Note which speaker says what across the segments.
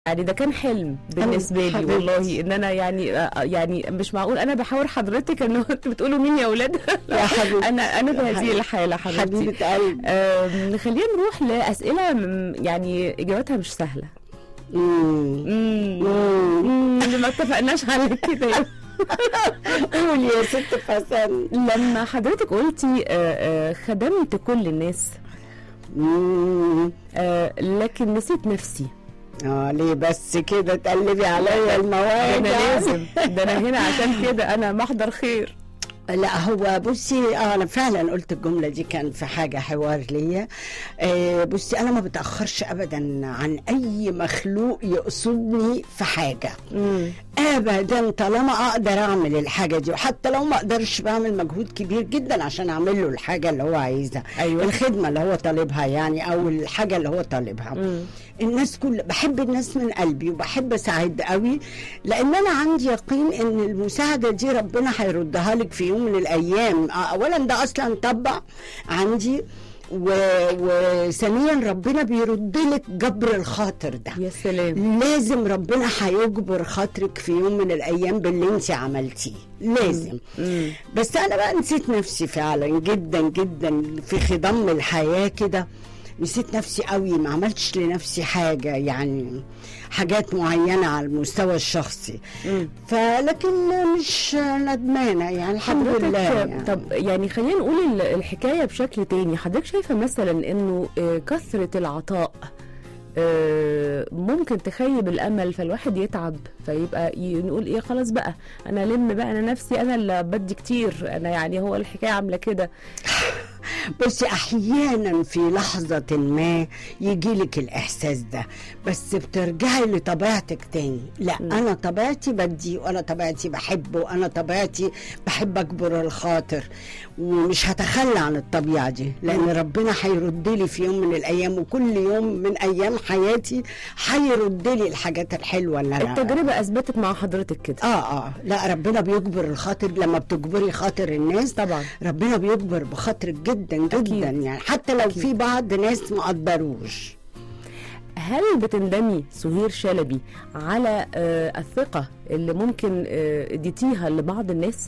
Speaker 1: يعني ده كان حلم بالنسبه لي
Speaker 2: حبيبتي.
Speaker 1: والله ان انا يعني آه، يعني مش معقول انا بحاور حضرتك ان انتوا بتقولوا مين يا اولاد
Speaker 2: يا حبيبتي
Speaker 1: انا انا في
Speaker 2: يا
Speaker 1: هذه
Speaker 2: حبيبتي.
Speaker 1: الحاله حبيبتي
Speaker 2: حبيبة قلبي
Speaker 1: آم، خلينا نروح لاسئله م- يعني اجابتها مش سهله
Speaker 2: مم.
Speaker 1: مم.
Speaker 2: مم.
Speaker 1: مم، ما اتفقناش على كده
Speaker 2: قولي يا ست فسن
Speaker 1: لما حضرتك قلتي آه، آه، خدمت كل الناس
Speaker 2: مم.
Speaker 1: آه، لكن نسيت نفسي
Speaker 2: اه ليه بس كده تقلبي عليا
Speaker 1: ده
Speaker 2: المواعيد
Speaker 1: انا لازم ده انا هنا عشان كده انا محضر خير
Speaker 2: لا هو بصي اه انا فعلا قلت الجمله دي كان في حاجه حوار ليا آه بصي انا ما بتاخرش ابدا عن اي مخلوق يقصدني في حاجه
Speaker 1: مم.
Speaker 2: ابدا طالما اقدر اعمل الحاجه دي وحتى لو ما اقدرش بعمل مجهود كبير جدا عشان اعمل له الحاجه اللي هو عايزها
Speaker 1: أيوة.
Speaker 2: الخدمه اللي هو طالبها يعني او الحاجه اللي هو طالبها
Speaker 1: مم.
Speaker 2: الناس كل بحب الناس من قلبي وبحب اساعد قوي لان انا عندي يقين ان المساعده دي ربنا هيردها لك في يوم من الايام آه، اولا ده اصلا طبع عندي و... وثانيا ربنا بيرد لك جبر الخاطر ده
Speaker 1: يا سلام
Speaker 2: لازم ربنا هيجبر خاطرك في يوم من الايام باللي انت عملتيه لازم
Speaker 1: مم.
Speaker 2: بس انا بقى نسيت نفسي فعلا جدا جدا في خضم الحياه كده نسيت نفسي قوي ما عملتش لنفسي حاجه يعني حاجات معينه على المستوى الشخصي
Speaker 1: مم.
Speaker 2: فلكن مش ندمانه يعني الحمد
Speaker 1: حضرتك
Speaker 2: لله يعني.
Speaker 1: طب يعني خلينا نقول ال- الحكايه بشكل تاني حضرتك شايفه مثلا انه آه، كثره العطاء آه، ممكن تخيب الامل فالواحد يتعب فيبقى ي- نقول ايه خلاص بقى انا لم بقى انا نفسي انا اللي بدي كتير انا يعني هو الحكايه عامله كده
Speaker 2: بصي احيانا في لحظه ما يجي لك الاحساس ده بس بترجعي لطبيعتك تاني لا
Speaker 1: م.
Speaker 2: انا طبيعتي بدي وانا طبيعتي بحب وانا طبيعتي بحب اجبر الخاطر ومش هتخلى عن الطبيعه دي لان ربنا هيرد لي في يوم من الايام وكل يوم من ايام حياتي هيرد لي الحاجات الحلوه اللي انا
Speaker 1: التجربه اثبتت مع حضرتك كده
Speaker 2: اه اه لا ربنا بيجبر الخاطر لما بتجبري خاطر الناس
Speaker 1: طبعا
Speaker 2: ربنا بيجبر بخاطرك جدا جدا
Speaker 1: أكيد.
Speaker 2: يعني حتى لو في بعض ناس ما قدروش
Speaker 1: هل بتندمي سهير شلبي على آه، الثقه اللي ممكن آه، اديتيها لبعض الناس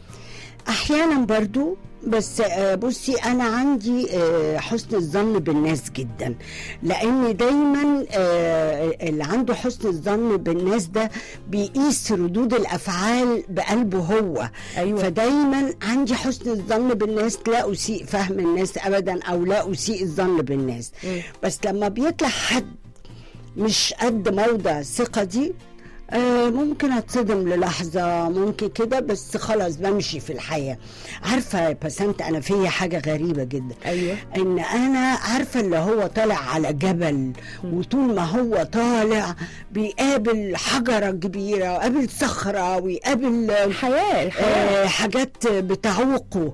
Speaker 2: احيانا برضو بس آه، بصي انا عندي آه، حسن الظن بالناس جدا لان دايما آه، اللي عنده حسن الظن بالناس ده بيقيس ردود الافعال بقلبه هو
Speaker 1: أيوة.
Speaker 2: فدايما عندي حسن الظن بالناس لا اسيء فهم الناس ابدا او لا اسيء الظن بالناس
Speaker 1: مم.
Speaker 2: بس لما بيطلع حد مش قد موضع الثقه دي آه ممكن اتصدم للحظه ممكن كده بس خلاص بمشي في الحياه عارفه يا بسنت انا فيا حاجه غريبه جدا
Speaker 1: ايوه
Speaker 2: ان انا عارفه اللي هو طالع على جبل وطول ما هو طالع بيقابل حجره كبيره ويقابل صخره ويقابل
Speaker 1: الحياه الحياه
Speaker 2: آه، حاجات بتعوقه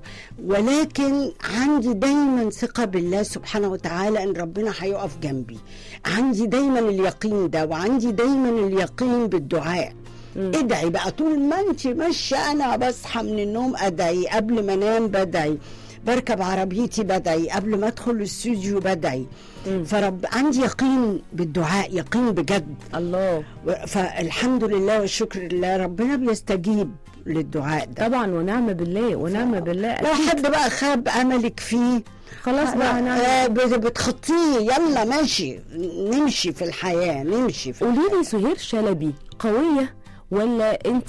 Speaker 2: ولكن عندي دايما ثقة بالله سبحانه وتعالى ان ربنا هيقف جنبي عندي دايما اليقين ده وعندي دايما اليقين بالدعاء
Speaker 1: مم.
Speaker 2: ادعي بقى طول ما انت ماشية انا بصحى من النوم ادعي قبل ما انام بدعي بركب عربيتي بدعي قبل ما ادخل الاستوديو بدعي
Speaker 1: مم.
Speaker 2: فرب عندي يقين بالدعاء يقين بجد
Speaker 1: الله
Speaker 2: و- فالحمد لله والشكر لله ربنا بيستجيب للدعاء ده
Speaker 1: طبعا ونعم بالله ونعم بالله
Speaker 2: لو
Speaker 1: أكيد.
Speaker 2: حد بقى خاب املك فيه
Speaker 1: خلاص بقى
Speaker 2: آه،
Speaker 1: هنعمل
Speaker 2: بت- بتخطيه يلا ماشي نمشي في الحياه نمشي في
Speaker 1: قولي لي سهير شلبي قويه ولا انت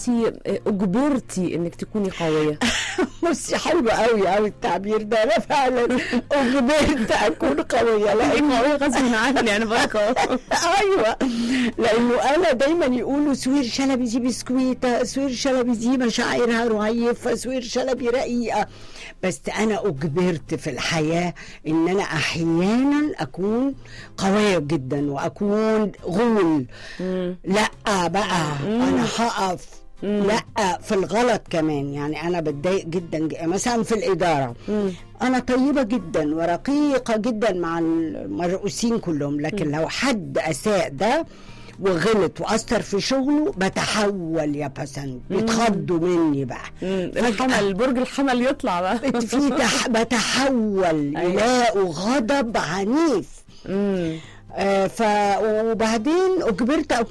Speaker 1: اجبرتي انك تكوني قويه
Speaker 2: بصي حلو قوي قوي التعبير ده انا فعلا اجبرت اكون قويه لان
Speaker 1: قويه غصب عني انا بقولك أهو.
Speaker 2: ايوه لانه انا دايما يقولوا سوير شلبي دي بسكويته سوير شلبي دي مشاعرها رهيفه سوير شلبي رقيقه بس انا اجبرت في الحياه ان انا احيانا اكون قويه جدا واكون غول
Speaker 1: مم.
Speaker 2: لا بقى انا هقف
Speaker 1: مم.
Speaker 2: لا في الغلط كمان يعني انا بتضايق جدا ج- مثلا في الاداره
Speaker 1: مم.
Speaker 2: انا طيبه جدا ورقيقه جدا مع المرؤوسين كلهم لكن لو حد اساء ده وغلط واثر في شغله بتحول يا بسنت بيتخضوا مني بقى
Speaker 1: مم. الحمل برج الحمل يطلع بقى
Speaker 2: في تح... بتحول
Speaker 1: أيوة.
Speaker 2: يلاقوا غضب عنيف
Speaker 1: مم.
Speaker 2: آه ف وبعدين اجبرت